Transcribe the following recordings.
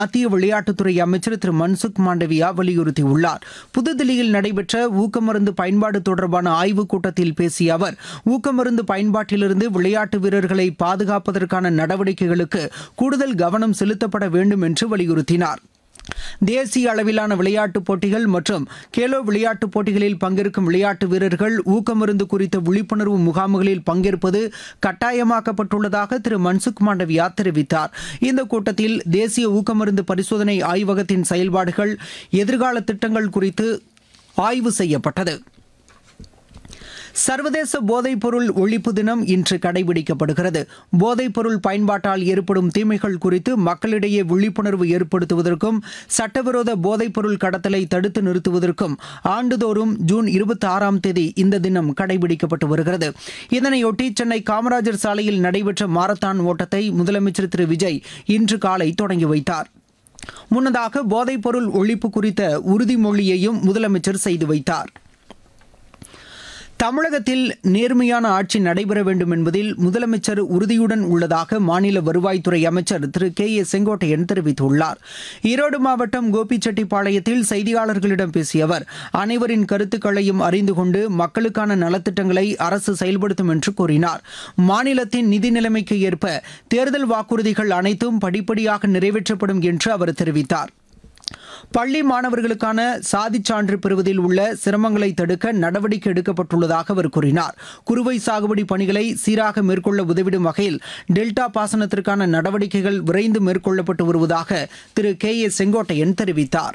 மத்திய விளையாட்டுத்துறை அமைச்சர் திரு மன்சுக் மாண்டவியா வலியுறுத்தியுள்ளார் புதுதில்லியில் நடைபெற்ற ஊக்கமருந்து பயன்பாடு தொடர்பான ஆய்வுக் கூட்டத்தில் பேசிய அவர் ஊக்கமருந்து பயன்பாட்டிலிருந்து விளையாட்டு வீரர்களை பாதுகாப்பதற்கான நடவடிக்கைகளுக்கு கூடுதல் கவனம் செலுத்தப்பட வேண்டும் என்று வலியுறுத்தினார் தேசிய அளவிலான விளையாட்டுப் போட்டிகள் மற்றும் கேலோ விளையாட்டுப் போட்டிகளில் பங்கேற்கும் விளையாட்டு வீரர்கள் ஊக்கமருந்து குறித்த விழிப்புணர்வு முகாம்களில் பங்கேற்பது கட்டாயமாக்கப்பட்டுள்ளதாக திரு மன்சுக் மாண்டவியா தெரிவித்தார் இந்த கூட்டத்தில் தேசிய ஊக்கமருந்து பரிசோதனை ஆய்வகத்தின் செயல்பாடுகள் எதிர்கால திட்டங்கள் குறித்து ஆய்வு செய்யப்பட்டது சர்வதேச போதைப்பொருள் ஒழிப்பு தினம் இன்று கடைபிடிக்கப்படுகிறது போதைப்பொருள் பயன்பாட்டால் ஏற்படும் தீமைகள் குறித்து மக்களிடையே விழிப்புணர்வு ஏற்படுத்துவதற்கும் சட்டவிரோத போதைப்பொருள் கடத்தலை தடுத்து நிறுத்துவதற்கும் ஆண்டுதோறும் ஜூன் இருபத்தி ஆறாம் தேதி இந்த தினம் கடைபிடிக்கப்பட்டு வருகிறது இதனையொட்டி சென்னை காமராஜர் சாலையில் நடைபெற்ற மாரத்தான் ஓட்டத்தை முதலமைச்சர் திரு விஜய் இன்று காலை தொடங்கி வைத்தார் முன்னதாக போதைப்பொருள் ஒழிப்பு குறித்த உறுதிமொழியையும் முதலமைச்சர் செய்து வைத்தார் தமிழகத்தில் நேர்மையான ஆட்சி நடைபெற வேண்டும் என்பதில் முதலமைச்சர் உறுதியுடன் உள்ளதாக மாநில வருவாய்த்துறை அமைச்சர் திரு கே ஏ செங்கோட்டையன் தெரிவித்துள்ளார் ஈரோடு மாவட்டம் கோபிச்செட்டிப்பாளையத்தில் செய்தியாளர்களிடம் பேசிய அவர் அனைவரின் கருத்துக்களையும் அறிந்து கொண்டு மக்களுக்கான நலத்திட்டங்களை அரசு செயல்படுத்தும் என்று கூறினார் மாநிலத்தின் நிதி நிலைமைக்கு ஏற்ப தேர்தல் வாக்குறுதிகள் அனைத்தும் படிப்படியாக நிறைவேற்றப்படும் என்று அவர் தெரிவித்தார் பள்ளி மாணவர்களுக்கான சாதிச் சான்று பெறுவதில் உள்ள சிரமங்களை தடுக்க நடவடிக்கை எடுக்கப்பட்டுள்ளதாக அவர் கூறினார் குறுவை சாகுபடி பணிகளை சீராக மேற்கொள்ள உதவிடும் வகையில் டெல்டா பாசனத்திற்கான நடவடிக்கைகள் விரைந்து மேற்கொள்ளப்பட்டு வருவதாக திரு கே ஏ செங்கோட்டையன் தெரிவித்தார்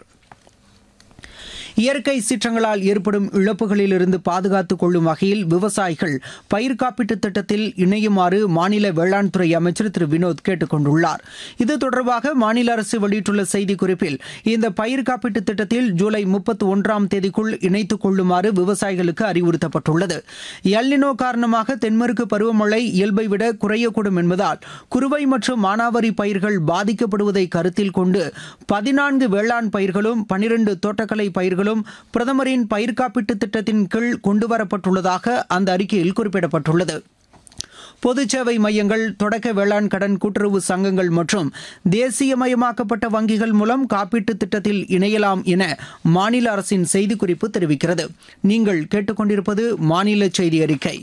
இயற்கை சீற்றங்களால் ஏற்படும் இழப்புகளிலிருந்து பாதுகாத்துக் கொள்ளும் வகையில் விவசாயிகள் பயிர் காப்பீட்டுத் திட்டத்தில் இணையுமாறு மாநில வேளாண் துறை அமைச்சர் திரு வினோத் கேட்டுக் கொண்டுள்ளார் இது தொடர்பாக மாநில அரசு வெளியிட்டுள்ள செய்திக்குறிப்பில் இந்த பயிர் காப்பீட்டுத் திட்டத்தில் ஜூலை முப்பத்தி ஒன்றாம் தேதிக்குள் இணைத்துக் கொள்ளுமாறு விவசாயிகளுக்கு அறிவுறுத்தப்பட்டுள்ளது எல்னினோ காரணமாக தென்மேற்கு பருவமழை இயல்பை விட குறையக்கூடும் என்பதால் குறுவை மற்றும் மானாவாரி பயிர்கள் பாதிக்கப்படுவதை கருத்தில் கொண்டு பதினான்கு வேளாண் பயிர்களும் பனிரெண்டு தோட்டக்கலை பயிர்களும் பிரதமரின் பயிர் காப்பீட்டு திட்டத்தின் கீழ் கொண்டுவரப்பட்டுள்ளதாக அந்த அறிக்கையில் குறிப்பிடப்பட்டுள்ளது பொதுச் சேவை மையங்கள் தொடக்க வேளாண் கடன் கூட்டுறவு சங்கங்கள் மற்றும் தேசியமயமாக்கப்பட்ட வங்கிகள் மூலம் காப்பீட்டு திட்டத்தில் இணையலாம் என மாநில அரசின் செய்திக்குறிப்பு தெரிவிக்கிறது நீங்கள் கேட்டுக்கொண்டிருப்பது மாநில செய்தி அறிக்கை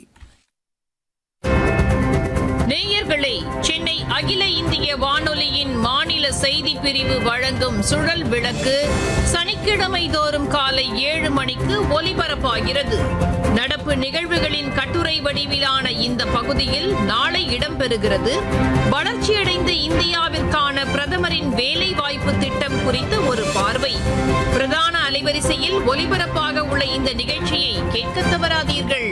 நேயர்களே சென்னை அகில இந்திய வானொலியின் மாநில செய்தி பிரிவு வழங்கும் சுழல் விளக்கு சனிக்கிழமை தோறும் காலை ஏழு மணிக்கு ஒலிபரப்பாகிறது நடப்பு நிகழ்வுகளின் கட்டுரை வடிவிலான இந்த பகுதியில் நாளை இடம்பெறுகிறது வளர்ச்சியடைந்த இந்தியாவிற்கான பிரதமரின் வேலை வாய்ப்பு திட்டம் குறித்து ஒரு பார்வை பிரதான அலைவரிசையில் ஒலிபரப்பாக உள்ள இந்த நிகழ்ச்சியை கேட்க தவறாதீர்கள்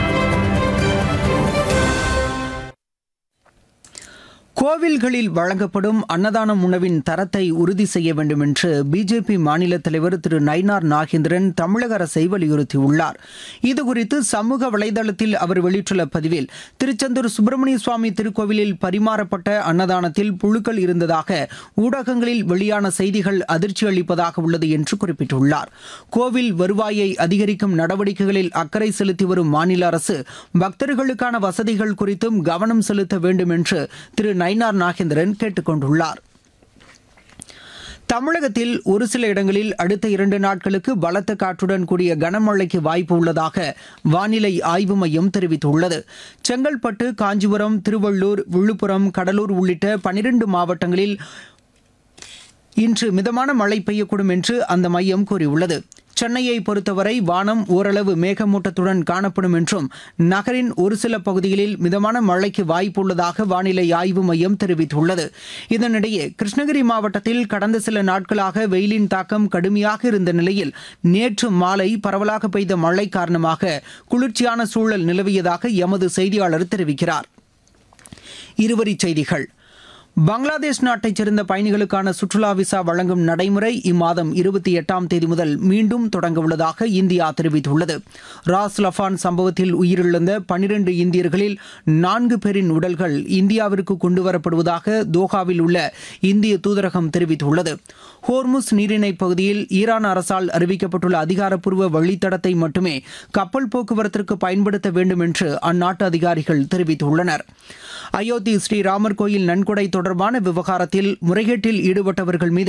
கோவில்களில் வழங்கப்படும் அன்னதானம் உணவின் தரத்தை உறுதி செய்ய வேண்டும் என்று பிஜேபி மாநில தலைவர் திரு நயினார் நாகேந்திரன் தமிழக அரசை வலியுறுத்தியுள்ளார் இதுகுறித்து சமூக வலைதளத்தில் அவர் வெளியிட்டுள்ள பதிவில் திருச்செந்தூர் சுப்பிரமணிய சுவாமி திருக்கோவிலில் பரிமாறப்பட்ட அன்னதானத்தில் புழுக்கள் இருந்ததாக ஊடகங்களில் வெளியான செய்திகள் அதிர்ச்சி அளிப்பதாக உள்ளது என்று குறிப்பிட்டுள்ளார் கோவில் வருவாயை அதிகரிக்கும் நடவடிக்கைகளில் அக்கறை செலுத்தி வரும் மாநில அரசு பக்தர்களுக்கான வசதிகள் குறித்தும் கவனம் செலுத்த வேண்டும் என்று திரு நயினார் நாகேந்திரன் கேட்டுக் கொண்டுள்ளார் தமிழகத்தில் ஒரு சில இடங்களில் அடுத்த இரண்டு நாட்களுக்கு பலத்த காற்றுடன் கூடிய கனமழைக்கு வாய்ப்பு உள்ளதாக வானிலை ஆய்வு மையம் தெரிவித்துள்ளது செங்கல்பட்டு காஞ்சிபுரம் திருவள்ளூர் விழுப்புரம் கடலூர் உள்ளிட்ட பனிரெண்டு மாவட்டங்களில் இன்று மிதமான மழை பெய்யக்கூடும் என்று அந்த மையம் கூறியுள்ளது சென்னையை பொறுத்தவரை வானம் ஓரளவு மேகமூட்டத்துடன் காணப்படும் என்றும் நகரின் ஒரு சில பகுதிகளில் மிதமான மழைக்கு வாய்ப்புள்ளதாக வானிலை ஆய்வு மையம் தெரிவித்துள்ளது இதனிடையே கிருஷ்ணகிரி மாவட்டத்தில் கடந்த சில நாட்களாக வெயிலின் தாக்கம் கடுமையாக இருந்த நிலையில் நேற்று மாலை பரவலாக பெய்த மழை காரணமாக குளிர்ச்சியான சூழல் நிலவியதாக எமது செய்தியாளர் தெரிவிக்கிறார் இருவரிச் செய்திகள் பங்களாதேஷ் நாட்டைச் சேர்ந்த பயணிகளுக்கான சுற்றுலா விசா வழங்கும் நடைமுறை இம்மாதம் இருபத்தி எட்டாம் தேதி முதல் மீண்டும் தொடங்க உள்ளதாக இந்தியா தெரிவித்துள்ளது ராஸ் லஃபான் சம்பவத்தில் உயிரிழந்த பனிரண்டு இந்தியர்களில் நான்கு பேரின் உடல்கள் இந்தியாவிற்கு கொண்டுவரப்படுவதாக தோஹாவில் உள்ள இந்திய தூதரகம் தெரிவித்துள்ளது ஹோர்முஸ் நீரிணை பகுதியில் ஈரான் அரசால் அறிவிக்கப்பட்டுள்ள அதிகாரப்பூர்வ வழித்தடத்தை மட்டுமே கப்பல் போக்குவரத்திற்கு பயன்படுத்த வேண்டும் என்று அந்நாட்டு அதிகாரிகள் தெரிவித்துள்ளனர் அயோத்தி ஸ்ரீராமர் கோயில் நன்கொடை தொடர்பாக தொடர்பான விவகாரத்தில் முறைகேட்டில் ஈடுபட்டவர்கள் மீது